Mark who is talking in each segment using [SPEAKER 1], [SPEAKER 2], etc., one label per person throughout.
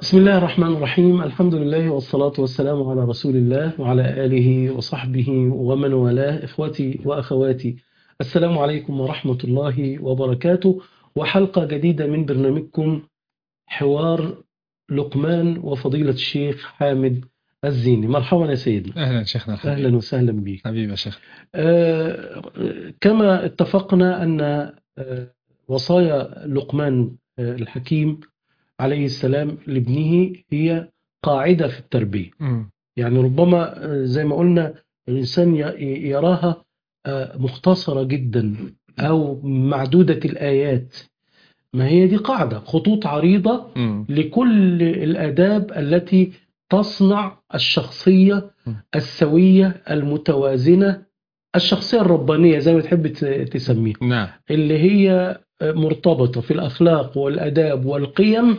[SPEAKER 1] بسم الله الرحمن الرحيم الحمد لله والصلاة والسلام على رسول الله وعلى آله وصحبه ومن والاه إخوتي وأخواتي السلام عليكم ورحمة الله وبركاته وحلقة جديدة من برنامجكم حوار لقمان وفضيلة الشيخ حامد الزيني مرحبا يا سيدنا
[SPEAKER 2] اهلا شيخنا الحبيب
[SPEAKER 1] أهلا وسهلا بك
[SPEAKER 2] حبيبي يا شيخ
[SPEAKER 1] آه، كما اتفقنا أن آه، وصايا لقمان آه، الحكيم عليه السلام لابنه هي قاعدة في التربية
[SPEAKER 2] مم.
[SPEAKER 1] يعني ربما آه، زي ما قلنا الإنسان ي- يراها آه، مختصرة جدا أو معدودة الآيات ما هي دي قاعدة خطوط عريضة
[SPEAKER 2] مم.
[SPEAKER 1] لكل الآداب التي تصنع الشخصية
[SPEAKER 2] م.
[SPEAKER 1] السوية المتوازنة الشخصية الربانية زي ما تحب ت- تسميها
[SPEAKER 2] نعم
[SPEAKER 1] اللي هي مرتبطة في الأخلاق والأداب والقيم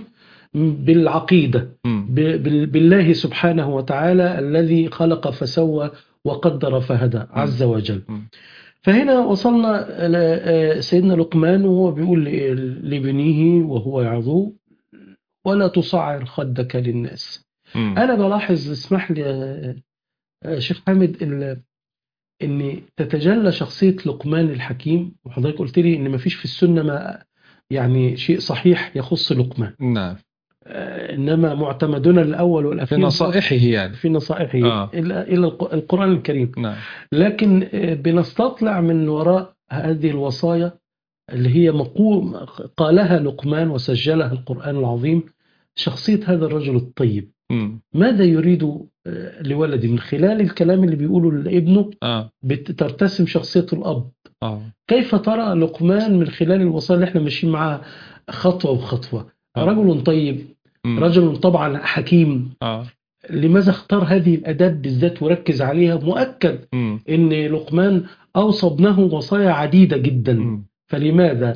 [SPEAKER 1] بالعقيدة
[SPEAKER 2] مم.
[SPEAKER 1] ب- بال- بالله سبحانه وتعالى الذي خلق فسوى وقدر فهدى عز وجل
[SPEAKER 2] مم.
[SPEAKER 1] فهنا وصلنا إلى سيدنا لقمان وهو بيقول ل- لابنه وهو يعظه ولا تصعر خدك للناس
[SPEAKER 2] مم.
[SPEAKER 1] أنا بلاحظ اسمح لي يا- يا شيخ حامد ال- ان تتجلى شخصيه لقمان الحكيم وحضرتك قلت لي ان مفيش في السنه ما يعني شيء صحيح يخص لقمان
[SPEAKER 2] نعم
[SPEAKER 1] آه، انما معتمدنا الاول
[SPEAKER 2] في
[SPEAKER 1] والاخير
[SPEAKER 2] نصائحه يعني
[SPEAKER 1] في نصائحه
[SPEAKER 2] آه.
[SPEAKER 1] الى الى الق- القران الكريم
[SPEAKER 2] نعم
[SPEAKER 1] لكن آه، بنستطلع من وراء هذه الوصايا اللي هي مقوم قالها لقمان وسجلها القران العظيم شخصيه هذا الرجل الطيب
[SPEAKER 2] مم.
[SPEAKER 1] ماذا يريد آه، لولده من خلال الكلام اللي بيقوله لابنه
[SPEAKER 2] اه
[SPEAKER 1] بترتسم شخصيه الاب
[SPEAKER 2] اه
[SPEAKER 1] كيف ترى لقمان من خلال الوصايا اللي احنا ماشيين معاها خطوة وخطوة
[SPEAKER 2] آه.
[SPEAKER 1] رجل طيب
[SPEAKER 2] مم.
[SPEAKER 1] رجل طبعا حكيم
[SPEAKER 2] اه
[SPEAKER 1] لماذا اختار هذه الأداب بالذات وركز عليها مؤكد
[SPEAKER 2] مم.
[SPEAKER 1] أن لقمان أوصى ابنه وصايا عديدة جدا
[SPEAKER 2] مم.
[SPEAKER 1] فلماذا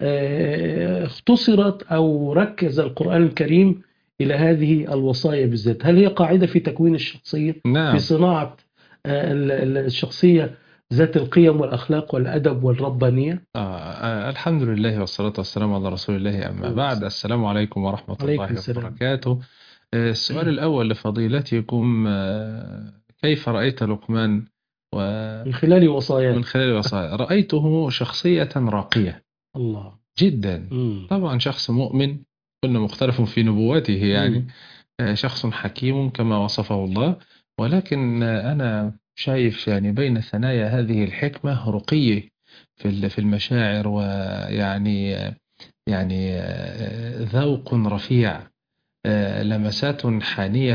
[SPEAKER 1] آه، اختصرت أو ركز القرآن الكريم إلى هذه الوصايا بالذات هل هي قاعدة في تكوين الشخصية
[SPEAKER 2] نعم
[SPEAKER 1] في صناعة آه، ال- ال- الشخصية ذات القيم والأخلاق والأدب والربانية
[SPEAKER 2] آه. آه. الحمد لله والصلاة والسلام على رسول الله أما
[SPEAKER 1] الله
[SPEAKER 2] بعد السلام عليكم ورحمة
[SPEAKER 1] عليكم
[SPEAKER 2] الله
[SPEAKER 1] السلام.
[SPEAKER 2] وبركاته آه، السؤال الأول لفضيلتكم آه، كيف رأيت لقمان ومن
[SPEAKER 1] من خلال وصاياه
[SPEAKER 2] خلال الوصايا رأيته شخصية راقية
[SPEAKER 1] الله
[SPEAKER 2] جدا
[SPEAKER 1] مم.
[SPEAKER 2] طبعا شخص مؤمن قلنا مختلف في نبوته يعني
[SPEAKER 1] مم.
[SPEAKER 2] آه، شخص حكيم كما وصفه الله ولكن آه، أنا شايف يعني بين ثنايا هذه الحكمة رقي في ال- في المشاعر ويعني آه، يعني آه، ذوق رفيع آه، لمسات حانية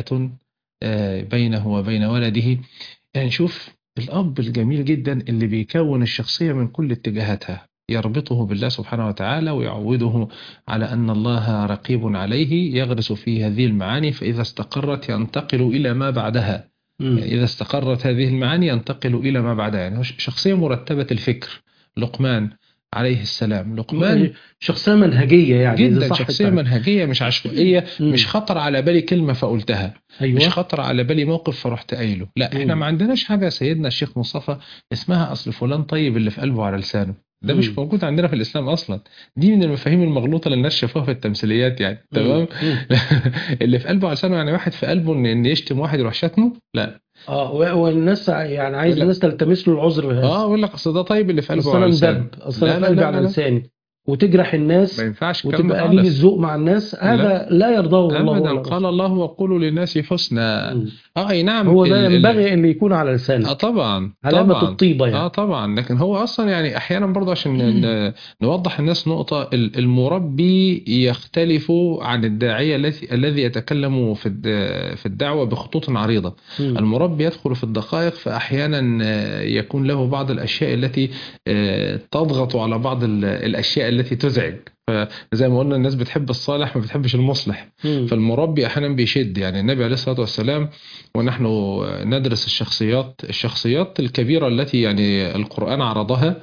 [SPEAKER 2] آه، بينه وبين ولده يعني شوف الأب الجميل جدا اللي بيكون الشخصية من كل اتجاهاتها يربطه بالله سبحانه وتعالى ويعوده على أن الله رقيب عليه يغرس فيه هذه المعاني فإذا استقرت ينتقل إلى ما بعدها
[SPEAKER 1] مم.
[SPEAKER 2] إذا استقرت هذه المعاني ينتقل إلى ما بعدها يعني هو شخصية مرتبة الفكر لقمان عليه السلام لقمان
[SPEAKER 1] شخصية منهجية يعني إذا
[SPEAKER 2] جدا
[SPEAKER 1] صح
[SPEAKER 2] شخصية
[SPEAKER 1] التعبير.
[SPEAKER 2] منهجية مش عشوائية
[SPEAKER 1] مم.
[SPEAKER 2] مش خطر على بالي كلمة فقلتها
[SPEAKER 1] أيوة
[SPEAKER 2] مش خطر على بالي موقف فرحت قايله لا احنا
[SPEAKER 1] مم.
[SPEAKER 2] ما عندناش حاجة يا سيدنا الشيخ مصطفى اسمها أصل فلان طيب اللي في قلبه على لسانه ده مش
[SPEAKER 1] مم.
[SPEAKER 2] موجود عندنا في الإسلام أصلا دي من المفاهيم المغلوطة اللي الناس شافوها في التمثيليات يعني تمام
[SPEAKER 1] مم.
[SPEAKER 2] اللي في قلبه على لسانه يعني واحد في قلبه ان إن يشتم واحد يروح شتمه لا
[SPEAKER 1] اه و- والناس يعني عايز
[SPEAKER 2] لا.
[SPEAKER 1] الناس تلتمس له العذر بهذا
[SPEAKER 2] اه اقول لك اصل ده طيب اللي في قلبه
[SPEAKER 1] اصل
[SPEAKER 2] على
[SPEAKER 1] انا
[SPEAKER 2] لسانه
[SPEAKER 1] مدب اصل
[SPEAKER 2] لا
[SPEAKER 1] انا
[SPEAKER 2] لا
[SPEAKER 1] قلبي
[SPEAKER 2] لا
[SPEAKER 1] على
[SPEAKER 2] لا.
[SPEAKER 1] لساني وتجرح الناس
[SPEAKER 2] ما ينفعش الكلام
[SPEAKER 1] وتبقى
[SPEAKER 2] ده
[SPEAKER 1] قليل
[SPEAKER 2] خالص
[SPEAKER 1] الذوق مع الناس هذا لا يرضاه الله
[SPEAKER 2] ابدا
[SPEAKER 1] ولا
[SPEAKER 2] قال
[SPEAKER 1] رسوله.
[SPEAKER 2] الله وقولوا للناس حسنا
[SPEAKER 1] مم.
[SPEAKER 2] اه اي نعم
[SPEAKER 1] هو ده
[SPEAKER 2] ال- ال-
[SPEAKER 1] ينبغي ان يكون على
[SPEAKER 2] اه
[SPEAKER 1] لسانك
[SPEAKER 2] طبعا
[SPEAKER 1] علامة
[SPEAKER 2] طبعا
[SPEAKER 1] الطيبة
[SPEAKER 2] اه
[SPEAKER 1] يعني
[SPEAKER 2] طبعا لكن هو اصلا يعني احيانا برضه عشان ن- نوضح الناس نقطة ال- المربي يختلف عن الداعية الذي الذي يتكلم في الد- في الدعوة بخطوط عريضة
[SPEAKER 1] مم.
[SPEAKER 2] المربي يدخل في الدقائق فأحيانا آه، يكون له بعض الأشياء التي آه، تضغط على بعض ال- الأشياء التي تزعج فزي ما قلنا الناس بتحب الصالح ما بتحبش المصلح
[SPEAKER 1] مم.
[SPEAKER 2] فالمربي احيانا بيشد يعني النبي عليه الصلاه والسلام ونحن ندرس الشخصيات الشخصيات الكبيره التي يعني القران عرضها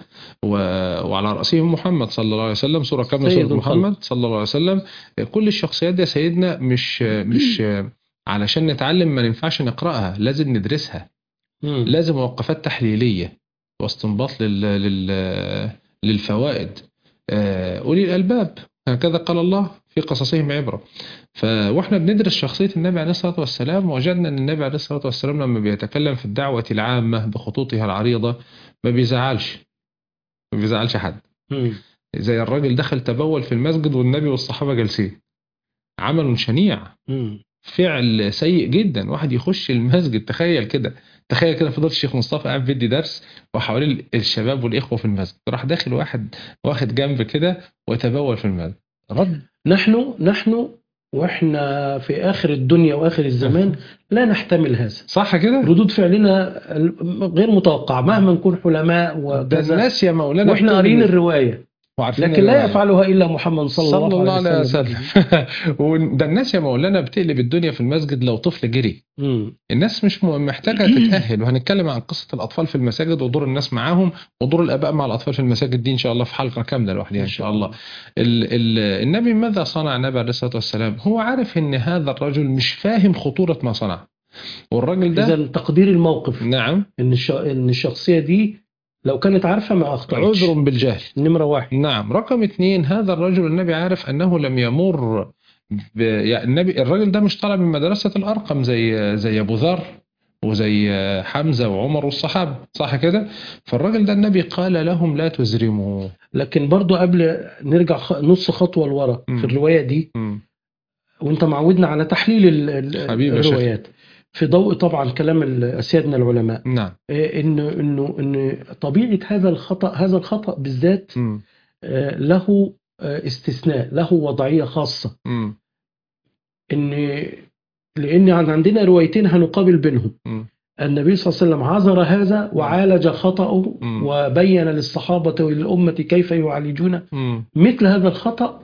[SPEAKER 2] و- وعلى راسهم محمد صلى الله عليه وسلم سوره كامله
[SPEAKER 1] سيد
[SPEAKER 2] سوره
[SPEAKER 1] الخلق.
[SPEAKER 2] محمد صلى الله عليه وسلم كل الشخصيات دي يا سيدنا مش مش علشان نتعلم ما ينفعش نقراها لازم ندرسها
[SPEAKER 1] مم.
[SPEAKER 2] لازم وقفات تحليليه واستنباط لل... لل... للفوائد آه، أولي الألباب هكذا قال الله في قصصهم عبرة ف... واحنا بندرس شخصية النبي عليه الصلاة والسلام وجدنا ان النبي عليه الصلاة والسلام لما بيتكلم في الدعوة العامة بخطوطها العريضة ما بيزعلش ما بيزعلش حد
[SPEAKER 1] مم.
[SPEAKER 2] زي الراجل دخل تبول في المسجد والنبي والصحابة جالسين عمل شنيع
[SPEAKER 1] مم.
[SPEAKER 2] فعل سيء جدا واحد يخش المسجد تخيل كده تخيل كده فضلت الشيخ مصطفى قاعد بيدي درس وحواليه الشباب والاخوه في المسجد راح داخل واحد واخد جنب كده وتبول في المسجد رد
[SPEAKER 1] نحن نحن واحنا في اخر الدنيا واخر الزمان لا نحتمل هذا
[SPEAKER 2] صح كده
[SPEAKER 1] ردود فعلنا غير متوقعه مهما نكون حلماء
[SPEAKER 2] ده
[SPEAKER 1] وكذا
[SPEAKER 2] الناس يا مولانا
[SPEAKER 1] واحنا
[SPEAKER 2] بتقول-
[SPEAKER 1] قارين الروايه
[SPEAKER 2] وعارفين
[SPEAKER 1] لكن لا
[SPEAKER 2] الرواية.
[SPEAKER 1] يفعلها الا محمد صلى,
[SPEAKER 2] صلى الله عليه
[SPEAKER 1] وسلم
[SPEAKER 2] وسلم وده الناس يا مولانا بتقلب الدنيا في المسجد لو طفل جري
[SPEAKER 1] مم.
[SPEAKER 2] الناس مش م- محتاجة تتأهل وهنتكلم عن قصة الأطفال في المساجد ودور الناس معاهم ودور الآباء مع الأطفال في المساجد دي إن شاء الله في حلقة كاملة لوحدها إن شاء الله ال ال النبي ماذا صنع النبي عليه الصلاة والسلام هو عارف إن هذا الرجل مش فاهم خطورة ما صنع والراجل ده
[SPEAKER 1] اذا تقدير الموقف
[SPEAKER 2] نعم
[SPEAKER 1] ان الش... ان الشخصيه دي لو كانت عارفه ما اخطأتش
[SPEAKER 2] عذر بالجهل
[SPEAKER 1] نمره واحد
[SPEAKER 2] نعم رقم اثنين هذا الرجل النبي عارف أنه لم يمر ب... يعني النبي الراجل ده مش طالع من مدرسة الأرقم زي زي أبو ذر وزي حمزة وعمر والصحابة صح كده فالراجل ده النبي قال لهم لا تزرموا
[SPEAKER 1] لكن برضو قبل نرجع خ... نص خطوه لورا
[SPEAKER 2] مم.
[SPEAKER 1] في الروايه دي
[SPEAKER 2] مم.
[SPEAKER 1] وانت معودنا على تحليل ال... ال-
[SPEAKER 2] حبيبي يا شيخ.
[SPEAKER 1] الروايات في ضوء طبعا كلام ال- اسيادنا العلماء
[SPEAKER 2] نعم
[SPEAKER 1] إيه انه انه ان طبيعه هذا الخطا هذا الخطا بالذات
[SPEAKER 2] مم.
[SPEAKER 1] آه، له آه، استثناء له وضعيه خاصه
[SPEAKER 2] مم.
[SPEAKER 1] ان لان عن- عندنا روايتين هنقابل بينهم
[SPEAKER 2] مم.
[SPEAKER 1] النبي صلى الله عليه وسلم عذر هذا وعالج خطأه
[SPEAKER 2] مم.
[SPEAKER 1] وبين للصحابة وللأمة كيف يعالجون
[SPEAKER 2] مم.
[SPEAKER 1] مثل هذا الخطأ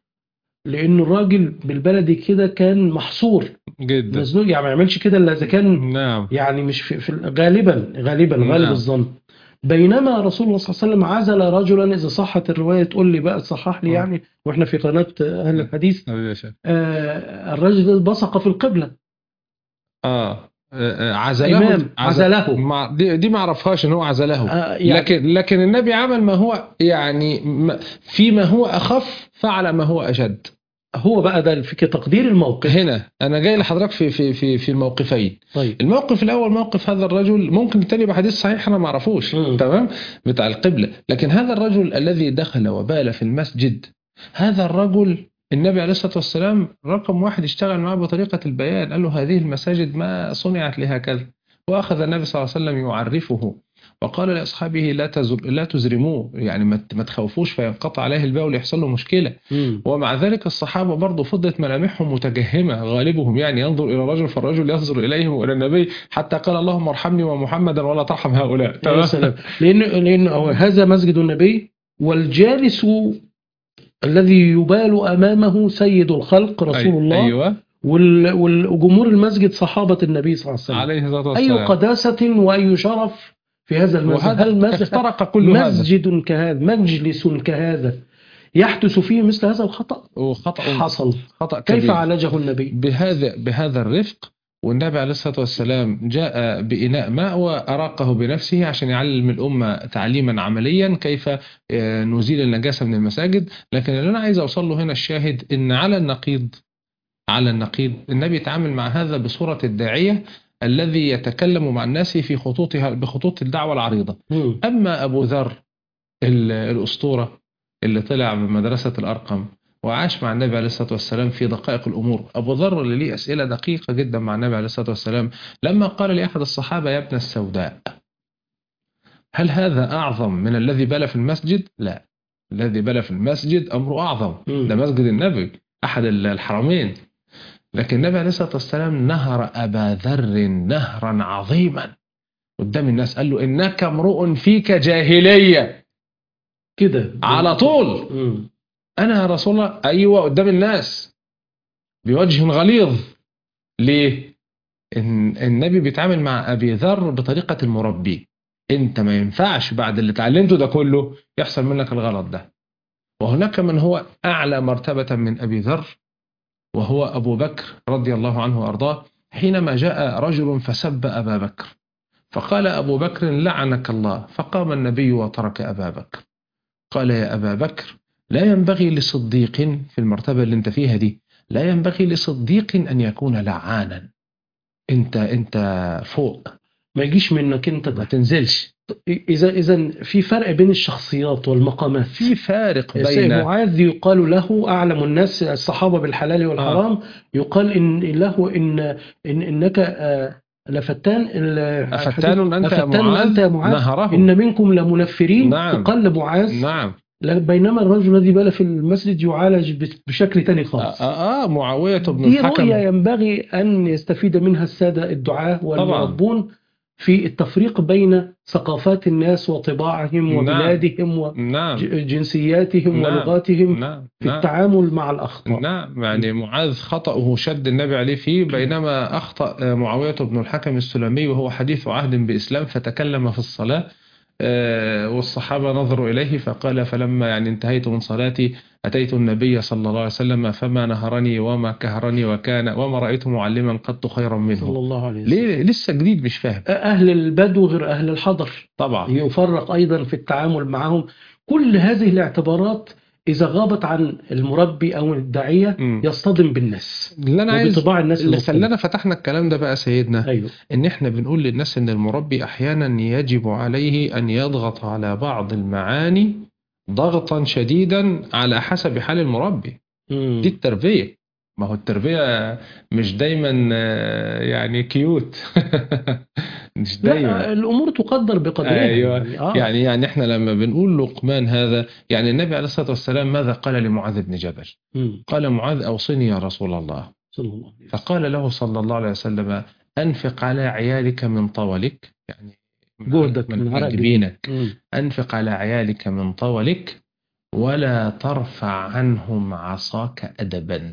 [SPEAKER 1] لأن الراجل بالبلدي كده كان محصور
[SPEAKER 2] جدا
[SPEAKER 1] مزنوق يعني ما يعملش كده إلا إذا كان
[SPEAKER 2] نعم
[SPEAKER 1] يعني مش في, في غالبا غالبا
[SPEAKER 2] نعم.
[SPEAKER 1] غالب الظن بينما رسول الله صلى الله عليه وسلم عزل رجلا إذا صحت الرواية تقول لي بقى صحح لي
[SPEAKER 2] آه.
[SPEAKER 1] يعني وإحنا في قناة أهل الحديث
[SPEAKER 2] حبيبي يا شيخ.
[SPEAKER 1] آه الرجل ده بصق في القبلة
[SPEAKER 2] اه آه، آه، عزله
[SPEAKER 1] إمام عزله
[SPEAKER 2] مع دي, دي ما اعرفهاش ان هو عزله
[SPEAKER 1] آه يعني
[SPEAKER 2] لكن لكن النبي عمل ما هو يعني ما- فيما هو اخف فعل ما هو اشد
[SPEAKER 1] هو بقى ده في تقدير الموقف
[SPEAKER 2] هنا انا جاي لحضرتك في في في في الموقفين
[SPEAKER 1] طيب
[SPEAKER 2] الموقف الاول موقف هذا الرجل ممكن التاني يبقى حديث صحيح انا ما اعرفوش
[SPEAKER 1] مم.
[SPEAKER 2] تمام بتاع القبله لكن هذا الرجل الذي دخل وبال في المسجد هذا الرجل النبي عليه الصلاه والسلام رقم واحد اشتغل معه بطريقه البيان قال له هذه المساجد ما صنعت لهكذا واخذ النبي صلى الله عليه وسلم يعرفه وقال لاصحابه لا تزر لا تزرموه يعني ما ما تخوفوش فينقطع عليه الباء ويحصل له مشكله
[SPEAKER 1] مم.
[SPEAKER 2] ومع ذلك الصحابة برضو فضلت ملامحهم متجهمة غالبهم يعني ينظر إلى الرجل فالرجل ينظر إليهم وإلى النبي حتى قال اللهم ارحمني ومحمدا ولا ترحم هؤلاء
[SPEAKER 1] يا
[SPEAKER 2] تمام
[SPEAKER 1] سلام لأن لأن هو هذا مسجد النبي والجالس الذي يبال أمامه سيد الخلق رسول
[SPEAKER 2] أي-
[SPEAKER 1] الله
[SPEAKER 2] أيوة
[SPEAKER 1] وال- وجمهور المسجد صحابة النبي صلى الله عليه وسلم
[SPEAKER 2] عليه الصلاة
[SPEAKER 1] أي
[SPEAKER 2] والسلام
[SPEAKER 1] قداسة وأي شرف في هذا المسجد
[SPEAKER 2] وهذا
[SPEAKER 1] هل مسجد
[SPEAKER 2] افترق كل هذا
[SPEAKER 1] مسجد كهذا مجلس كهذا يحدث فيه مثل هذا الخطأ
[SPEAKER 2] وخطأ
[SPEAKER 1] حصل
[SPEAKER 2] خطأ
[SPEAKER 1] كيف
[SPEAKER 2] كبير
[SPEAKER 1] عالجه النبي
[SPEAKER 2] بهذا بهذا الرفق والنبي عليه الصلاة والسلام جاء بإناء ماء وأراقه بنفسه عشان يعلم الأمة تعليما عمليا كيف آه، نزيل النجاسة من المساجد لكن اللي أنا عايز أوصل له هنا الشاهد إن على النقيض على النقيض النبي يتعامل مع هذا بصورة الداعية الذي يتكلم مع الناس في خطوطها بخطوط الدعوة العريضة
[SPEAKER 1] مم.
[SPEAKER 2] أما أبو ذر ال- الأسطورة اللي طلع من مدرسة الأرقم وعاش مع النبي عليه الصلاة والسلام في دقائق الأمور أبو ذر اللي ليه أسئلة دقيقة جدا مع النبي عليه الصلاة والسلام لما قال لأحد الصحابة يا ابن السوداء هل هذا أعظم من الذي بلى في المسجد؟ لا الذي بلى في المسجد أمره أعظم
[SPEAKER 1] مم.
[SPEAKER 2] ده مسجد النبي أحد الحرمين لكن النبي عليه الصلاة والسلام نهر أبا ذر نهرا عظيما قدام الناس قال له إنك امرؤ فيك جاهلية
[SPEAKER 1] كده
[SPEAKER 2] على طول
[SPEAKER 1] مم.
[SPEAKER 2] انا يا رسول الله ايوه قدام الناس بوجه غليظ ليه إن النبي بيتعامل مع ابي ذر بطريقه المربي انت ما ينفعش بعد اللي اتعلمته ده كله يحصل منك الغلط ده وهناك من هو اعلى مرتبه من ابي ذر وهو ابو بكر رضي الله عنه وارضاه حينما جاء رجل فسب ابا بكر فقال ابو بكر لعنك الله فقام النبي وترك ابا بكر قال يا ابا بكر لا ينبغي لصديق في المرتبة اللي انت فيها دي لا ينبغي لصديق أن يكون لعانا انت انت فوق
[SPEAKER 1] ما يجيش منك انت
[SPEAKER 2] ما
[SPEAKER 1] ده
[SPEAKER 2] تنزلش
[SPEAKER 1] اذا اذا في فرق بين الشخصيات والمقامات
[SPEAKER 2] في فارق
[SPEAKER 1] سيد
[SPEAKER 2] بين
[SPEAKER 1] معاذ يقال له اعلم الناس الصحابه بالحلال والحرام يقال ان له ان, إن انك آه، لفتان ال-
[SPEAKER 2] أفتان أنت يا
[SPEAKER 1] أفتان
[SPEAKER 2] معاذ
[SPEAKER 1] أنت يا معاذ
[SPEAKER 2] نهره
[SPEAKER 1] إن منكم لمنفرين
[SPEAKER 2] نعم.
[SPEAKER 1] تقال لمعاذ
[SPEAKER 2] نعم
[SPEAKER 1] لا- بينما الرجل الذي بال في المسجد يعالج ب- بشكل تاني
[SPEAKER 2] آه,
[SPEAKER 1] خالص
[SPEAKER 2] آه, آه معاوية بن
[SPEAKER 1] دي
[SPEAKER 2] الحكم
[SPEAKER 1] رؤية ينبغي أن يستفيد منها السادة الدعاة والمربون في التفريق بين ثقافات الناس وطباعهم
[SPEAKER 2] نعم.
[SPEAKER 1] وبلادهم
[SPEAKER 2] نعم
[SPEAKER 1] وجنسياتهم
[SPEAKER 2] نعم.
[SPEAKER 1] ولغاتهم
[SPEAKER 2] نعم
[SPEAKER 1] في
[SPEAKER 2] نعم
[SPEAKER 1] التعامل مع الأخطاء
[SPEAKER 2] نعم يعني معاذ خطأه شد النبي عليه فيه بينما أخطأ معاوية بن الحكم السلمي وهو حديث عهد بإسلام فتكلم في الصلاة آه، والصحابة نظروا إليه فقال فلما يعني انتهيت من صلاتي أتيت النبي صلى الله عليه وسلم فما نهرني وما كهرني وكان وما رأيت معلما قط خيرا
[SPEAKER 1] صلى
[SPEAKER 2] منه
[SPEAKER 1] الله عليه وسلم
[SPEAKER 2] ليه لسه جديد مش فاهم
[SPEAKER 1] أهل البدو غير أهل الحضر
[SPEAKER 2] طبعا
[SPEAKER 1] يفرق أيضا في التعامل معهم كل هذه الاعتبارات إذا غابت عن المربي أو الداعية
[SPEAKER 2] مم.
[SPEAKER 1] يصطدم بالناس
[SPEAKER 2] اللي أنا عايز
[SPEAKER 1] وبطباع الناس
[SPEAKER 2] اللي
[SPEAKER 1] المختلفة.
[SPEAKER 2] خلانا فتحنا الكلام ده بقى سيدنا
[SPEAKER 1] أيوه
[SPEAKER 2] ان احنا بنقول للناس ان المربي احيانا يجب عليه ان يضغط على بعض المعاني ضغطا شديدا على حسب حال المربي
[SPEAKER 1] مم.
[SPEAKER 2] دي التربية ما هو التربية مش دايما آه، يعني كيوت مش
[SPEAKER 1] لا
[SPEAKER 2] دايما
[SPEAKER 1] الأمور تقدر بقدرها
[SPEAKER 2] أيوة.
[SPEAKER 1] يعني, آه.
[SPEAKER 2] يعني يعني احنا لما بنقول لقمان هذا يعني النبي عليه الصلاة والسلام ماذا قال لمعاذ بن جبل
[SPEAKER 1] مم.
[SPEAKER 2] قال معاذ أوصني يا رسول الله
[SPEAKER 1] صلى الله عليه وسلم
[SPEAKER 2] فقال له صلى الله عليه وسلم أنفق على عيالك من طولك يعني
[SPEAKER 1] جهدك
[SPEAKER 2] من,
[SPEAKER 1] من
[SPEAKER 2] من
[SPEAKER 1] عرق
[SPEAKER 2] جبينك
[SPEAKER 1] مم.
[SPEAKER 2] أنفق على عيالك من طولك ولا ترفع عنهم عصاك أدبا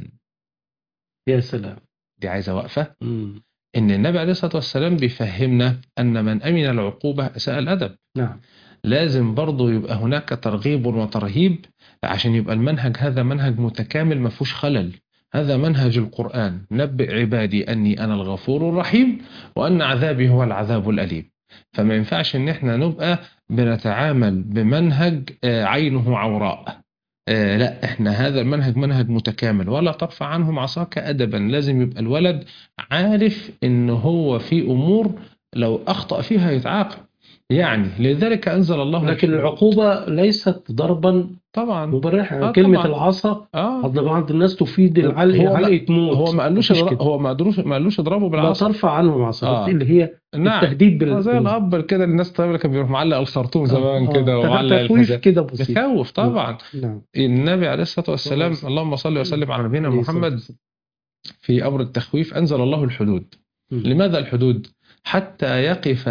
[SPEAKER 1] يا سلام
[SPEAKER 2] دي عايزة وقفة
[SPEAKER 1] مم.
[SPEAKER 2] إن النبي عليه الصلاة والسلام بيفهمنا أن من أمن العقوبة أساء الأدب
[SPEAKER 1] نعم
[SPEAKER 2] لازم برضو يبقى هناك ترغيب وترهيب عشان يبقى المنهج هذا منهج متكامل ما فيهوش خلل هذا منهج القرآن نبئ عبادي أني أنا الغفور الرحيم وأن عذابي هو العذاب الأليم فما ينفعش إن احنا نبقى بنتعامل بمنهج آه، عينه عوراء آه، لا احنا هذا المنهج منهج متكامل ولا ترفع عنهم عصاك أدبا لازم يبقى الولد عارف إن هو في أمور لو أخطأ فيها يتعاقب يعني لذلك أنزل الله
[SPEAKER 1] لكن العقوبة ليست ضربا
[SPEAKER 2] طبعا
[SPEAKER 1] مبرحا
[SPEAKER 2] آه
[SPEAKER 1] كلمة
[SPEAKER 2] طبعا.
[SPEAKER 1] العصا
[SPEAKER 2] اه
[SPEAKER 1] عند بعض الناس تفيد العلق
[SPEAKER 2] هو ما-
[SPEAKER 1] علقة موت
[SPEAKER 2] هو ما قالوش
[SPEAKER 1] مفيش
[SPEAKER 2] اضرب-
[SPEAKER 1] كده.
[SPEAKER 2] هو ما قالوش ما قالوش اضربه
[SPEAKER 1] لا
[SPEAKER 2] بالعصا
[SPEAKER 1] ترفع عنهم عصا
[SPEAKER 2] آه.
[SPEAKER 1] اللي هي
[SPEAKER 2] نعم
[SPEAKER 1] التهديد
[SPEAKER 2] آه،
[SPEAKER 1] بال
[SPEAKER 2] زي الاب كده الناس طيب كان بيروح معلق الخرطوم زمان
[SPEAKER 1] آه،
[SPEAKER 2] كده
[SPEAKER 1] آه.
[SPEAKER 2] ومعلق
[SPEAKER 1] تخويف
[SPEAKER 2] الحزام
[SPEAKER 1] كده بسيط
[SPEAKER 2] بيخوف طبعا
[SPEAKER 1] نعم
[SPEAKER 2] النبي عليه الصلاه والسلام
[SPEAKER 1] والسلام.
[SPEAKER 2] اللهم صل وسلم على نبينا
[SPEAKER 1] عليه الصلاة
[SPEAKER 2] محمد
[SPEAKER 1] والسلام.
[SPEAKER 2] في امر التخويف انزل الله الحدود
[SPEAKER 1] مم.
[SPEAKER 2] لماذا الحدود حتى يقف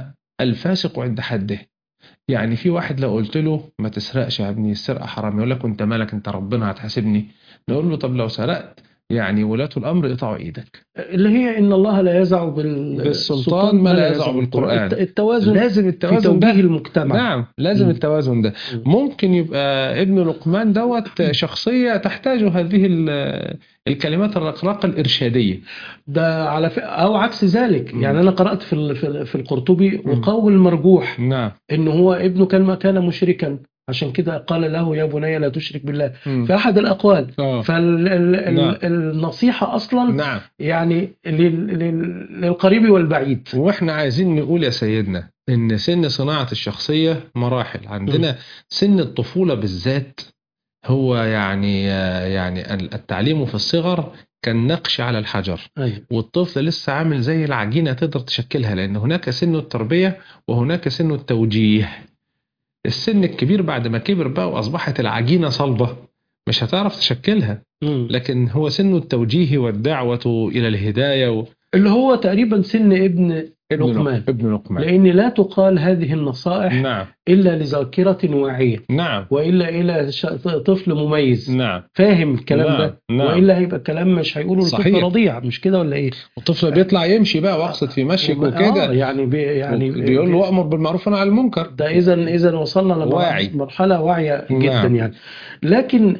[SPEAKER 2] الفاسق عند حده يعني في واحد لو قلت له ما تسرقش يا ابني السرقه حرام يقول لك انت مالك انت ربنا هتحاسبني نقول له طب لو سرقت يعني ولاة الامر يقطعوا ايدك
[SPEAKER 1] اللي هي ان الله لا يزع بال...
[SPEAKER 2] بالسلطان ما لا يزع بالقرآن.
[SPEAKER 1] الت- التوازن
[SPEAKER 2] لازم
[SPEAKER 1] في
[SPEAKER 2] التوازن
[SPEAKER 1] توجيه
[SPEAKER 2] ده
[SPEAKER 1] المجتمع
[SPEAKER 2] نعم لازم
[SPEAKER 1] مم.
[SPEAKER 2] التوازن ده
[SPEAKER 1] مم.
[SPEAKER 2] ممكن يبقى ابن لقمان دوت شخصية تحتاج هذه ال- الكلمات الرقراقة الإرشادية
[SPEAKER 1] ده على ف... او عكس ذلك
[SPEAKER 2] مم.
[SPEAKER 1] يعني انا قرات في ال- في ال- في القرطبي
[SPEAKER 2] مم.
[SPEAKER 1] وقول المرجوح
[SPEAKER 2] نعم
[SPEAKER 1] ان هو ابنه كان كان مشركا عشان كده قال له يا بني لا تشرك بالله
[SPEAKER 2] مم.
[SPEAKER 1] في احد الاقوال
[SPEAKER 2] آه. نعم.
[SPEAKER 1] فالنصيحه اصلا
[SPEAKER 2] نعم
[SPEAKER 1] يعني لل... لل... للقريب والبعيد
[SPEAKER 2] واحنا عايزين نقول يا سيدنا ان سن صناعة الشخصية مراحل عندنا سن الطفولة بالذات هو يعني يعني التعليم في الصغر كالنقش على الحجر
[SPEAKER 1] ايوه
[SPEAKER 2] والطفل لسه عامل زي العجينة تقدر تشكلها لأن هناك سن التربية وهناك سن التوجيه السن الكبير بعد ما كبر بقى وأصبحت العجينة صلبة مش هتعرف تشكلها
[SPEAKER 1] مم.
[SPEAKER 2] لكن هو سن التوجيه والدعوة إلى الهداية و...
[SPEAKER 1] اللي هو تقريبا سن ابن
[SPEAKER 2] ابن
[SPEAKER 1] لقمان.
[SPEAKER 2] لق- ابن لقمان
[SPEAKER 1] لان لا تقال هذه النصائح
[SPEAKER 2] نعم
[SPEAKER 1] الا لذاكره واعيه
[SPEAKER 2] نعم
[SPEAKER 1] والا الى ش... طفل مميز
[SPEAKER 2] نعم
[SPEAKER 1] فاهم الكلام
[SPEAKER 2] نعم،
[SPEAKER 1] ده
[SPEAKER 2] نعم.
[SPEAKER 1] والا هيبقى الكلام مش هيقوله
[SPEAKER 2] صحيح.
[SPEAKER 1] لطفل رضيع مش كده ولا ايه؟
[SPEAKER 2] والطفل بيطلع يمشي بقى واقصد في مشيك
[SPEAKER 1] آه
[SPEAKER 2] وكده
[SPEAKER 1] يعني بي يعني
[SPEAKER 2] بيقول له وأمر بالمعروف ونهى عن المنكر
[SPEAKER 1] ده اذا اذا وصلنا
[SPEAKER 2] واعي.
[SPEAKER 1] لمرحله واعيه جدا
[SPEAKER 2] نعم.
[SPEAKER 1] يعني لكن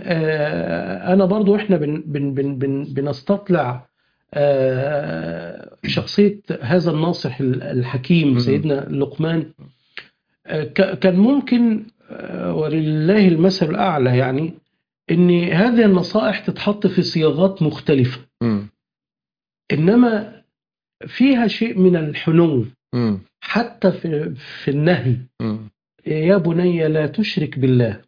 [SPEAKER 1] آه انا برضو احنا بن بن بن بن بنستطلع آه شخصيه هذا الناصح ال- الحكيم
[SPEAKER 2] مم.
[SPEAKER 1] سيدنا لقمان آه ك- كان ممكن آه، ولله المثل الأعلى يعني إن هذه النصائح تتحط في صياغات مختلفة
[SPEAKER 2] مم.
[SPEAKER 1] إنما فيها شيء من الحنو
[SPEAKER 2] مم.
[SPEAKER 1] حتى في في النهي
[SPEAKER 2] مم.
[SPEAKER 1] يا بني لا تشرك بالله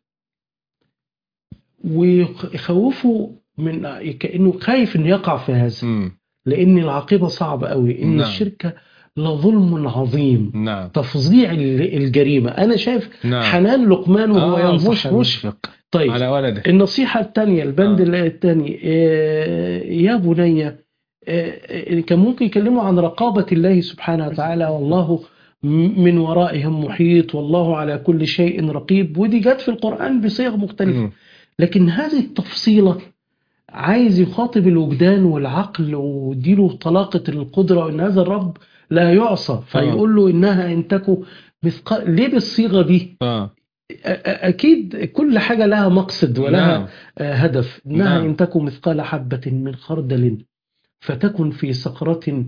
[SPEAKER 1] ويخوفوا من كأنه خايف إنه يقع في هذا
[SPEAKER 2] مم.
[SPEAKER 1] لأن العاقبة صعبة قوي إن
[SPEAKER 2] نعم.
[SPEAKER 1] الشرك لظلم عظيم
[SPEAKER 2] نعم
[SPEAKER 1] تفظيع ال- الجريمة أنا شايف
[SPEAKER 2] نعم
[SPEAKER 1] حنان لقمان وهو
[SPEAKER 2] آه
[SPEAKER 1] ينصح
[SPEAKER 2] مش مشفق
[SPEAKER 1] طيب
[SPEAKER 2] على ولده
[SPEAKER 1] النصيحة الثانية البند
[SPEAKER 2] آه.
[SPEAKER 1] الثاني آه، يا بني آه، آه، كان ممكن يكلموا عن رقابة الله سبحانه وتعالى والله م- من ورائهم محيط والله على كل شيء رقيب ودي جت في القرآن بصيغ مختلفة
[SPEAKER 2] مم.
[SPEAKER 1] لكن هذه التفصيلة عايز يخاطب الوجدان والعقل ويديله طلاقة القدرة وإن هذا الرب لا يعصى فيقول له إنها إن تكو مثقال ليه بالصيغة دي؟
[SPEAKER 2] آه
[SPEAKER 1] أ- أ- أكيد كل حاجة لها مقصد ولها
[SPEAKER 2] نعم
[SPEAKER 1] آه، هدف إنها
[SPEAKER 2] نعم.
[SPEAKER 1] إن تكن مثقال حبة من خردل فتكن في صخرة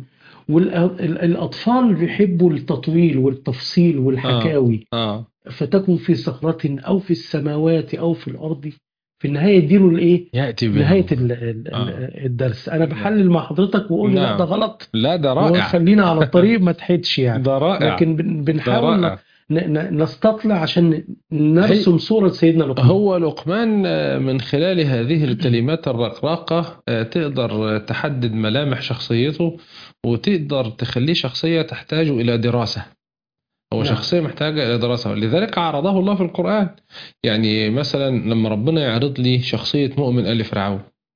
[SPEAKER 1] والأطفال بيحبوا التطويل والتفصيل والحكاوي
[SPEAKER 2] آه
[SPEAKER 1] فتكن في صخرة أو في السماوات أو في الأرض في النهاية اديله الإيه؟
[SPEAKER 2] يأتي به
[SPEAKER 1] نهاية ال- ال-
[SPEAKER 2] آه.
[SPEAKER 1] الدرس أنا بحلل مع حضرتك وأقول لي لا
[SPEAKER 2] نعم.
[SPEAKER 1] ده غلط
[SPEAKER 2] لا ده رائع
[SPEAKER 1] وخلينا على الطريق ما تحيدش يعني
[SPEAKER 2] ده رائع
[SPEAKER 1] لكن بن-
[SPEAKER 2] ده
[SPEAKER 1] بنحاول ن-
[SPEAKER 2] رائع
[SPEAKER 1] ن- نستطلع عشان نرسم صورة سيدنا لقمان
[SPEAKER 2] هو لقمان آه، من خلال هذه الكلمات الرقراقة آه، تقدر آه، تحدد ملامح شخصيته وتقدر تخليه شخصية تحتاج إلى دراسة هو
[SPEAKER 1] نعم.
[SPEAKER 2] شخصية محتاجة إلى دراسة لذلك عرضه الله في القرآن يعني مثلا لما ربنا يعرض لي شخصية مؤمن آل فرعون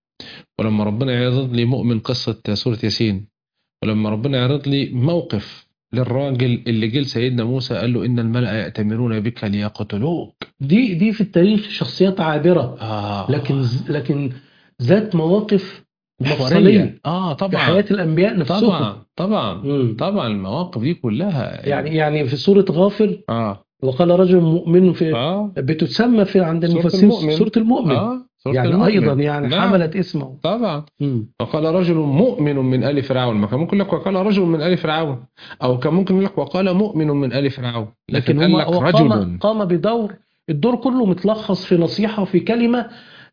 [SPEAKER 2] ولما ربنا يعرض لي مؤمن قصة سورة ياسين ولما ربنا يعرض لي موقف للراجل اللي جه لسيدنا موسى قال له إن الملأ يأتمرون بك ليقتلوك
[SPEAKER 1] دي دي في التاريخ شخصيات عابرة
[SPEAKER 2] آه
[SPEAKER 1] لكن لكن ذات مواقف
[SPEAKER 2] محورية
[SPEAKER 1] مفصلية
[SPEAKER 2] اه
[SPEAKER 1] في
[SPEAKER 2] طبعا
[SPEAKER 1] حياة الأنبياء نفسهم
[SPEAKER 2] طبعا طبعا
[SPEAKER 1] مم.
[SPEAKER 2] طبعا المواقف دي كلها
[SPEAKER 1] يعني يعني في سورة غافر
[SPEAKER 2] اه
[SPEAKER 1] وقال رجل مؤمن في
[SPEAKER 2] اه
[SPEAKER 1] بتسمى في عند
[SPEAKER 2] سورة
[SPEAKER 1] المفسرين
[SPEAKER 2] المؤمن.
[SPEAKER 1] سورة المؤمن
[SPEAKER 2] اه سورة
[SPEAKER 1] يعني
[SPEAKER 2] المؤمن.
[SPEAKER 1] أيضا يعني
[SPEAKER 2] نعم.
[SPEAKER 1] حملت اسمه
[SPEAKER 2] طبعا
[SPEAKER 1] مم.
[SPEAKER 2] وقال رجل مؤمن من آل فرعون ما كان ممكن لك وقال رجل من آل فرعون أو كان ممكن لك وقال مؤمن من آل فرعون
[SPEAKER 1] لكن
[SPEAKER 2] لكن
[SPEAKER 1] هو
[SPEAKER 2] قال لك
[SPEAKER 1] هو قام
[SPEAKER 2] رجل
[SPEAKER 1] قام بدور الدور كله متلخص في نصيحة في كلمة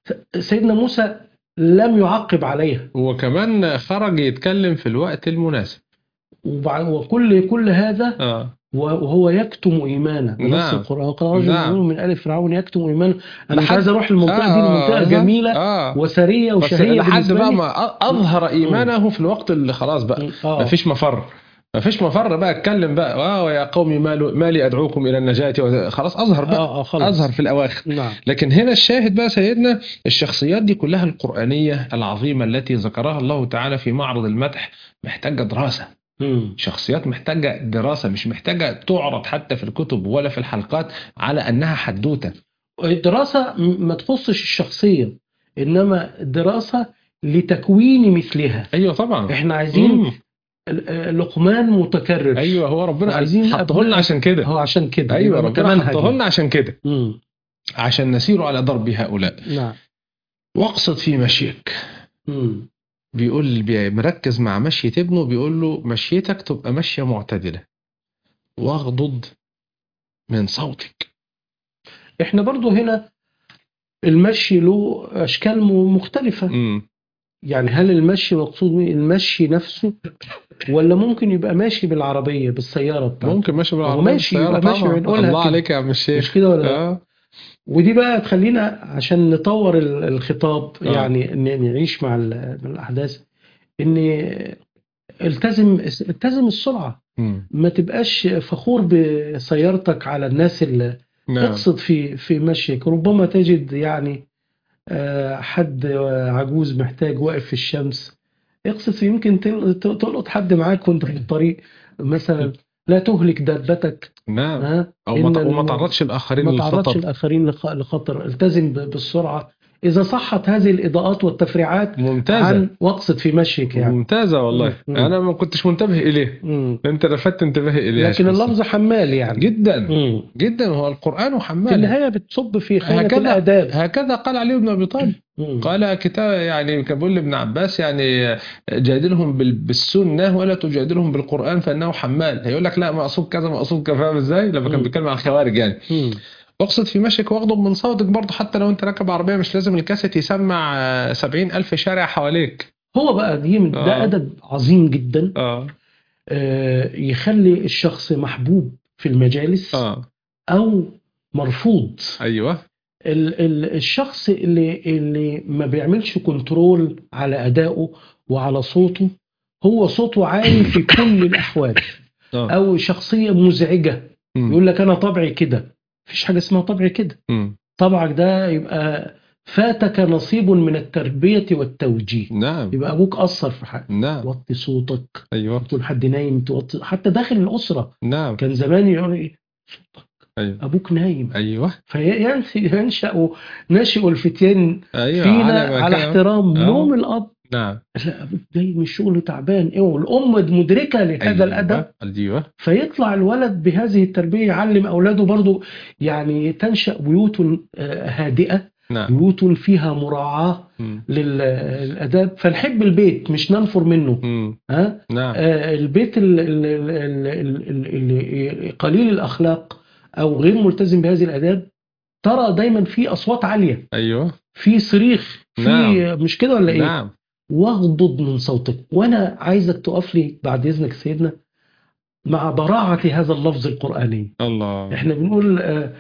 [SPEAKER 1] سيدنا موسى لم يعقب عليها
[SPEAKER 2] وكمان خرج يتكلم في الوقت المناسب
[SPEAKER 1] وبع- وكل كل هذا
[SPEAKER 2] اه
[SPEAKER 1] وهو يكتم ايمانه بنص
[SPEAKER 2] نعم.
[SPEAKER 1] القران قال رجل
[SPEAKER 2] نعم.
[SPEAKER 1] مؤمن من ال فرعون يكتم ايمانه انا مش
[SPEAKER 2] لحد-
[SPEAKER 1] عايز اروح المنطقه دي المنطقه
[SPEAKER 2] آه،
[SPEAKER 1] جميله
[SPEAKER 2] اه
[SPEAKER 1] وسريه
[SPEAKER 2] بس
[SPEAKER 1] وشهيه
[SPEAKER 2] لحد
[SPEAKER 1] بالنسبه
[SPEAKER 2] بقى
[SPEAKER 1] لي
[SPEAKER 2] ما أ- أظهر إيمانه في الوقت اللي خلاص بقى
[SPEAKER 1] اه
[SPEAKER 2] مفيش مفر مفيش مفر بقى اتكلم بقى اه يا قومي مال مالي ادعوكم الى النجاة وز- خلاص اظهر بقى
[SPEAKER 1] اه اه خلاص
[SPEAKER 2] اظهر في الاواخر
[SPEAKER 1] نعم
[SPEAKER 2] لكن هنا الشاهد بقى سيدنا الشخصيات دي كلها القرآنية العظيمة التي ذكرها الله تعالى في معرض المدح محتاجة دراسة
[SPEAKER 1] مم.
[SPEAKER 2] شخصيات محتاجة دراسة مش محتاجة تعرض حتى في الكتب ولا في الحلقات على أنها حدوتة
[SPEAKER 1] الدراسه م- ما تخصش الشخصيه انما دراسه لتكوين مثلها
[SPEAKER 2] أيوة طبعا
[SPEAKER 1] احنا عايزين
[SPEAKER 2] مم.
[SPEAKER 1] ال- آه، لقمان متكرر
[SPEAKER 2] أيوة هو ربنا
[SPEAKER 1] عايزين
[SPEAKER 2] حطه لنا
[SPEAKER 1] أبناء-
[SPEAKER 2] عشان كده
[SPEAKER 1] هو عشان كده
[SPEAKER 2] أيوة
[SPEAKER 1] يبقى
[SPEAKER 2] ربنا
[SPEAKER 1] كمنهج
[SPEAKER 2] حطه لنا عشان كده
[SPEAKER 1] مم.
[SPEAKER 2] عشان نسير على ضرب هؤلاء
[SPEAKER 1] نعم
[SPEAKER 2] واقصد في مشيك
[SPEAKER 1] مم.
[SPEAKER 2] بيقول بي- مركز مع مشية ابنه بيقول له مشيتك تبقى مشية معتدلة واغضض من صوتك
[SPEAKER 1] احنا برضو هنا المشي له اشكال م- مختلفه
[SPEAKER 2] مم.
[SPEAKER 1] يعني هل المشي مقصود من المشي نفسه ولا ممكن يبقى ماشي بالعربيه بالسياره بتاعته
[SPEAKER 2] ممكن ماشي
[SPEAKER 1] هو
[SPEAKER 2] بالعربية
[SPEAKER 1] ماشي،
[SPEAKER 2] بالسيارة
[SPEAKER 1] يبقى ماشي
[SPEAKER 2] طبعا.
[SPEAKER 1] بنقولها
[SPEAKER 2] الله
[SPEAKER 1] كده.
[SPEAKER 2] عليك يا عم الشيخ
[SPEAKER 1] مش كده ولا لا؟
[SPEAKER 2] آه.
[SPEAKER 1] ودي بقى تخلينا عشان نطور ال- الخطاب
[SPEAKER 2] آه.
[SPEAKER 1] يعني إن نعيش مع ال- مع الاحداث ان التزم التزم السرعه
[SPEAKER 2] مم.
[SPEAKER 1] ما تبقاش فخور بسيارتك على الناس اللي
[SPEAKER 2] نعم
[SPEAKER 1] اقصد في في مشيك ربما تجد يعني آه، حد عجوز محتاج واقف في الشمس اقصد في يمكن تل- تلقط حد معاك وانت في الطريق مثلا لا تهلك دابتك
[SPEAKER 2] نعم
[SPEAKER 1] ها
[SPEAKER 2] أو ما
[SPEAKER 1] إن
[SPEAKER 2] ت- وما
[SPEAKER 1] الم-
[SPEAKER 2] تعرضش الآخرين
[SPEAKER 1] ما تعرضش
[SPEAKER 2] للخطر
[SPEAKER 1] الاخرين لخ- لخطر التزم ب- بالسرعه اذا صحت هذه الاضاءات والتفريعات
[SPEAKER 2] ممتازة
[SPEAKER 1] عن واقصد في مشيك يعني
[SPEAKER 2] ممتازة والله
[SPEAKER 1] مم.
[SPEAKER 2] أنا ما كنتش منتبه إليه
[SPEAKER 1] مم.
[SPEAKER 2] أنت لفت انتباهي إليه
[SPEAKER 1] لكن
[SPEAKER 2] عشان
[SPEAKER 1] اللفظ حمال يعني
[SPEAKER 2] جدا
[SPEAKER 1] مم.
[SPEAKER 2] جدا هو القرآن
[SPEAKER 1] في
[SPEAKER 2] حمال
[SPEAKER 1] النهايه بتصب في خانه
[SPEAKER 2] هكذا
[SPEAKER 1] الاداب
[SPEAKER 2] هكذا قال علي بن أبي طالب
[SPEAKER 1] مم.
[SPEAKER 2] قال كتاب يعني كان بيقول لابن عباس يعني جادلهم بال- بالسنة ولا تجادلهم بالقرآن فإنه حمال هيقول لك لا مقصود كذا مقصود كذا فاهم ازاي لما كان
[SPEAKER 1] مم.
[SPEAKER 2] بيتكلم عن الخوارج يعني
[SPEAKER 1] مم.
[SPEAKER 2] اقصد في مشيك واغضب من صوتك برضه حتى لو انت راكب عربيه مش لازم الكاسيت يسمع آه، سبعين ألف شارع حواليك
[SPEAKER 1] هو بقى دي من- ده
[SPEAKER 2] آه.
[SPEAKER 1] ادب عظيم جدا
[SPEAKER 2] اه
[SPEAKER 1] آه، يخلي الشخص محبوب في المجالس
[SPEAKER 2] اه
[SPEAKER 1] او مرفوض
[SPEAKER 2] ايوه
[SPEAKER 1] ال- ال- الشخص اللي اللي ما بيعملش كنترول على ادائه وعلى صوته هو صوته عالي في كل الاحوال
[SPEAKER 2] اه
[SPEAKER 1] او شخصيه مزعجه
[SPEAKER 2] مم.
[SPEAKER 1] يقول لك انا طبعي كده مفيش حاجه اسمها طبعي كده
[SPEAKER 2] مم.
[SPEAKER 1] طبعك ده يبقى فاتك نصيب من التربيه والتوجيه
[SPEAKER 2] نعم
[SPEAKER 1] يبقى ابوك اثر في حاجه
[SPEAKER 2] نعم
[SPEAKER 1] توطي صوتك
[SPEAKER 2] ايوه
[SPEAKER 1] تقول حد نايم توطي حتى داخل الاسره
[SPEAKER 2] نعم
[SPEAKER 1] كان زمان يقول إيه؟
[SPEAKER 2] ايوه
[SPEAKER 1] ابوك نايم
[SPEAKER 2] ايوه
[SPEAKER 1] فينشا ناشئ الفتيان
[SPEAKER 2] ايوه
[SPEAKER 1] فينا
[SPEAKER 2] على ما
[SPEAKER 1] على
[SPEAKER 2] كان-
[SPEAKER 1] احترام
[SPEAKER 2] آه.
[SPEAKER 1] نوم الاب
[SPEAKER 2] نعم
[SPEAKER 1] لا ابوك جاي من الشغل تعبان ايه والام مدركه لهذا
[SPEAKER 2] أيوة.
[SPEAKER 1] الادب
[SPEAKER 2] ايوه
[SPEAKER 1] فيطلع الولد بهذه التربيه يعلم اولاده برضو يعني تنشا بيوت آه، هادئه
[SPEAKER 2] نعم
[SPEAKER 1] بيوت فيها مراعاه
[SPEAKER 2] مم.
[SPEAKER 1] للاداب فنحب البيت مش ننفر منه
[SPEAKER 2] مم.
[SPEAKER 1] ها
[SPEAKER 2] نعم
[SPEAKER 1] آه، البيت ال- ال- ال- ال- ال- ال- ال- قليل الاخلاق او غير ملتزم بهذه الاداب ترى دايما في اصوات عاليه
[SPEAKER 2] ايوه
[SPEAKER 1] في صريخ في
[SPEAKER 2] نعم.
[SPEAKER 1] مش كده ولا ايه
[SPEAKER 2] نعم
[SPEAKER 1] واغضض من صوتك وانا عايزك تقف لي بعد اذنك سيدنا مع براعه هذا اللفظ القراني
[SPEAKER 2] الله
[SPEAKER 1] احنا بنقول آه،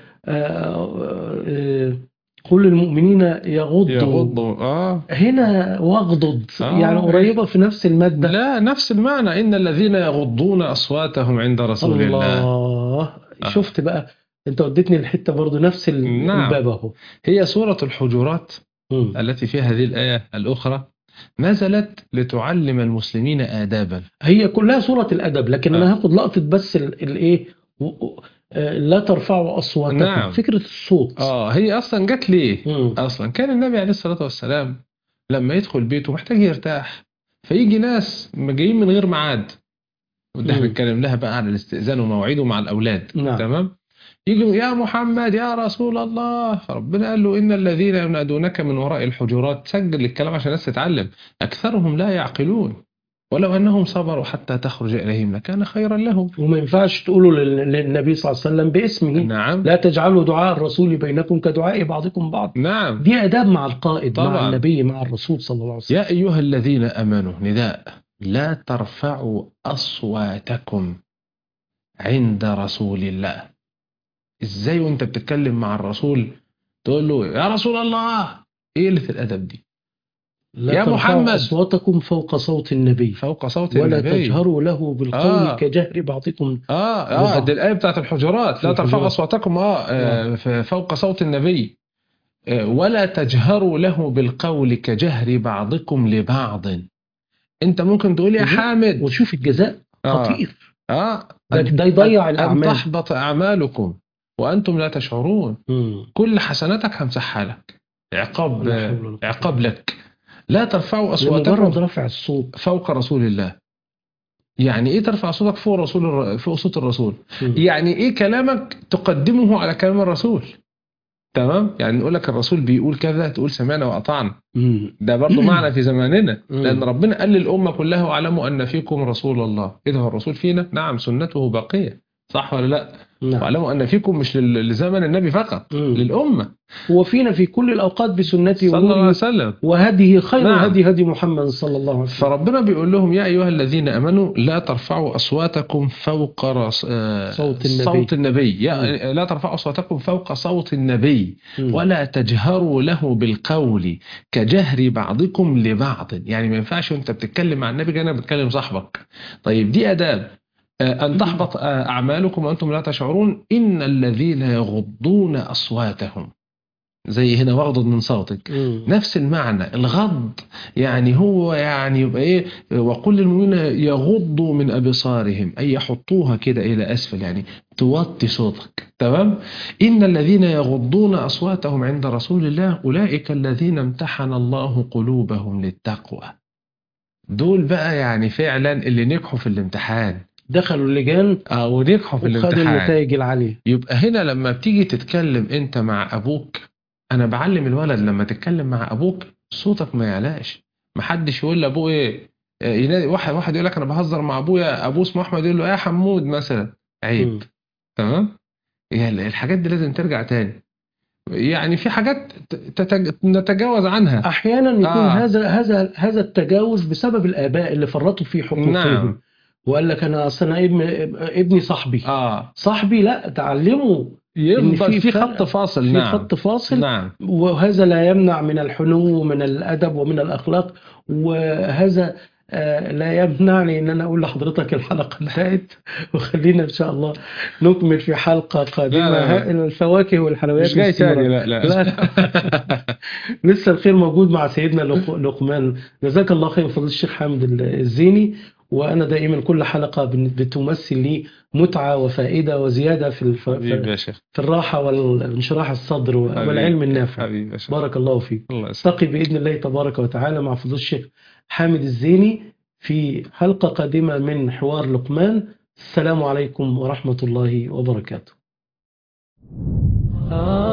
[SPEAKER 1] آه، آه، قل للمؤمنين يغضوا
[SPEAKER 2] يغضوا اه
[SPEAKER 1] هنا واغضض
[SPEAKER 2] آه.
[SPEAKER 1] يعني قريبه في نفس الماده
[SPEAKER 2] لا نفس المعنى ان الذين يغضون اصواتهم عند رسول الله
[SPEAKER 1] الله شفت بقى انت وديتني الحته برضو نفس ال-
[SPEAKER 2] نعم.
[SPEAKER 1] الباب اهو
[SPEAKER 2] هي سورة الحجرات
[SPEAKER 1] مم.
[SPEAKER 2] التي فيها هذه الآية الأخرى نزلت لتعلم المسلمين آدابا
[SPEAKER 1] هي كلها صوره الادب لكن
[SPEAKER 2] آه.
[SPEAKER 1] انا هاخد لقطه بس ال- الايه و- و- آه، لا ترفعوا اصواتكم
[SPEAKER 2] نعم.
[SPEAKER 1] فكره الصوت
[SPEAKER 2] آه هي أصلا جت ليه
[SPEAKER 1] مم.
[SPEAKER 2] أصلا كان النبي عليه الصلاة والسلام لما يدخل بيته محتاج يرتاح فيجي ناس جايين من غير ميعاد وده
[SPEAKER 1] مم.
[SPEAKER 2] بنتكلم لها بقى على الاستئذان ومواعيده مع الأولاد
[SPEAKER 1] نعم.
[SPEAKER 2] تمام يجوا يا محمد يا رسول الله فربنا قال له إن الذين ينادونك من وراء الحجرات سجل الكلام عشان الناس تتعلم أكثرهم لا يعقلون ولو أنهم صبروا حتى تخرج إليهم لكان خيرا لهم
[SPEAKER 1] وما ينفعش تقولوا لل- للنبي صلى الله عليه وسلم باسمه
[SPEAKER 2] نعم
[SPEAKER 1] لا تجعلوا دعاء الرسول بينكم كدعاء بعضكم بعض
[SPEAKER 2] نعم
[SPEAKER 1] دي اداب مع القائد مع
[SPEAKER 2] طبعا.
[SPEAKER 1] النبي مع الرسول صلى الله عليه وسلم
[SPEAKER 2] يا أيها الذين أمنوا نداء لا ترفعوا أصواتكم عند رسول الله إزاي وأنت بتتكلم مع الرسول تقول له يا رسول الله إيه اللي في الأدب دي
[SPEAKER 1] لا
[SPEAKER 2] يا
[SPEAKER 1] ترفعوا
[SPEAKER 2] محمد.
[SPEAKER 1] اصواتكم فوق صوت النبي
[SPEAKER 2] فوق صوت
[SPEAKER 1] ولا
[SPEAKER 2] النبي
[SPEAKER 1] تجهروا له بالقول
[SPEAKER 2] آه.
[SPEAKER 1] كجهر بعضكم
[SPEAKER 2] اه اه
[SPEAKER 1] لبعض.
[SPEAKER 2] دي الآية بتاعت الحجرات لا
[SPEAKER 1] الحجرات.
[SPEAKER 2] ترفعوا أصواتكم اه, آه ف- فوق صوت النبي آه ولا تجهروا له بالقول كجهر بعضكم لبعض انت ممكن تقول يا
[SPEAKER 1] وشوف-
[SPEAKER 2] حامد
[SPEAKER 1] وشوف الجزاء
[SPEAKER 2] آه.
[SPEAKER 1] خطير
[SPEAKER 2] اه
[SPEAKER 1] ده, ده يضيع
[SPEAKER 2] أن
[SPEAKER 1] الاعمال
[SPEAKER 2] تحبط أعمالكم وأنتم لا تشعرون
[SPEAKER 1] مم.
[SPEAKER 2] كل حسناتك همسحها لك عقاب
[SPEAKER 1] لا حول ولا قوة.
[SPEAKER 2] عقاب لك لا ترفعوا
[SPEAKER 1] لمجرد
[SPEAKER 2] أصواتكم
[SPEAKER 1] رفع الصوت
[SPEAKER 2] فوق رسول الله يعني ايه ترفع صوتك فوق رسول الر- فوق صوت الرسول
[SPEAKER 1] مم.
[SPEAKER 2] يعني ايه كلامك تقدمه على كلام الرسول تمام يعني نقول لك الرسول بيقول كذا تقول سمعنا واطعنا
[SPEAKER 1] مم.
[SPEAKER 2] ده برضه معنى في زماننا
[SPEAKER 1] مم.
[SPEAKER 2] لان ربنا قال للامه كلها واعلموا ان فيكم رسول الله اذا هو الرسول فينا نعم سنته باقيه صح ولا لا
[SPEAKER 1] نعم
[SPEAKER 2] واعلموا ان فيكم مش لل- لزمن النبي فقط
[SPEAKER 1] مم.
[SPEAKER 2] للامه
[SPEAKER 1] هو فينا في كل الاوقات بسنته
[SPEAKER 2] صلى الله عليه
[SPEAKER 1] ونوره
[SPEAKER 2] وسلم
[SPEAKER 1] وهديه خير
[SPEAKER 2] نعم.
[SPEAKER 1] هدي هدي محمد صلى الله عليه وسلم
[SPEAKER 2] فربنا بيقول لهم يا ايها الذين امنوا لا ترفعوا اصواتكم فوق رص... آه،
[SPEAKER 1] صوت النبي.
[SPEAKER 2] صوت النبي يا لا ترفعوا اصواتكم فوق صوت النبي
[SPEAKER 1] مم.
[SPEAKER 2] ولا تجهروا له بالقول كجهر بعضكم لبعض يعني ما ينفعش وانت بتتكلم مع النبي كأنك بتكلم صاحبك طيب دي اداب آه، ان تحبط آه، اعمالكم وانتم لا تشعرون ان الذين يغضون اصواتهم زي هنا واغضض من صوتك
[SPEAKER 1] مم.
[SPEAKER 2] نفس المعنى الغض يعني هو يعني يبقى ايه وقل للمؤمنين يغضوا من ابصارهم اي يحطوها كده الى اسفل يعني توطي صوتك تمام ان الذين يغضون اصواتهم عند رسول الله اولئك الذين امتحن الله قلوبهم للتقوى دول بقى يعني فعلا اللي نجحوا في الامتحان
[SPEAKER 1] دخلوا اللجان
[SPEAKER 2] او نجحوا في
[SPEAKER 1] وخدوا
[SPEAKER 2] الامتحان
[SPEAKER 1] النتائج العاليه
[SPEAKER 2] يبقى هنا لما بتيجي تتكلم انت مع ابوك انا بعلم الولد لما تتكلم مع ابوك صوتك ما يعلاش محدش يقول لابوه ايه آه، ينادي واحد واحد يقول لك انا بهزر مع ابويا ابوه اسمه احمد يقول له يا حمود مثلا عيب
[SPEAKER 1] مم.
[SPEAKER 2] تمام هي ال- الحاجات دي لازم ترجع تاني يعني في حاجات ت- تتج... نتجاوز عنها
[SPEAKER 1] احيانا يكون
[SPEAKER 2] آه.
[SPEAKER 1] هذا هذا هذا التجاوز بسبب الاباء اللي فرطوا في حقوقهم
[SPEAKER 2] نعم.
[SPEAKER 1] وقال لك انا اصل انا ابن ابني صاحبي
[SPEAKER 2] اه
[SPEAKER 1] صاحبي لا تعلموا إن
[SPEAKER 2] يفضل في
[SPEAKER 1] فرق-
[SPEAKER 2] خط فاصل
[SPEAKER 1] في
[SPEAKER 2] نعم
[SPEAKER 1] خط فاصل
[SPEAKER 2] نعم
[SPEAKER 1] وهذا لا يمنع من الحنو ومن الادب ومن الاخلاق وهذا آه، لا يمنعني ان انا اقول لحضرتك الحلقه انتهت وخلينا ان شاء الله نكمل في حلقه قادمه
[SPEAKER 2] لا، لا، لا.
[SPEAKER 1] ها- الفواكه والحلويات
[SPEAKER 2] مش جاي
[SPEAKER 1] والاستمرار.
[SPEAKER 2] تاني لا لا,
[SPEAKER 1] لا لا. لسه الخير موجود مع سيدنا لق- لقمان جزاك الله خير فضيلة الشيخ حامد الزيني وأنا دائما كل حلقة بن- بتمثل لي متعة وفائدة وزيادة في الف...
[SPEAKER 2] حبيبي
[SPEAKER 1] في
[SPEAKER 2] يا شيخ
[SPEAKER 1] في الراحة وانشراح الصدر و-
[SPEAKER 2] حبيبي.
[SPEAKER 1] والعلم النافع
[SPEAKER 2] حبيبي يا شيخ
[SPEAKER 1] بارك الله فيك
[SPEAKER 2] الله يسلمك
[SPEAKER 1] نلتقي بإذن الله تبارك وتعالى مع فضيلة الشيخ حامد الزيني في حلقة قادمة من حوار لقمان السلام عليكم ورحمة الله وبركاته
[SPEAKER 3] Ah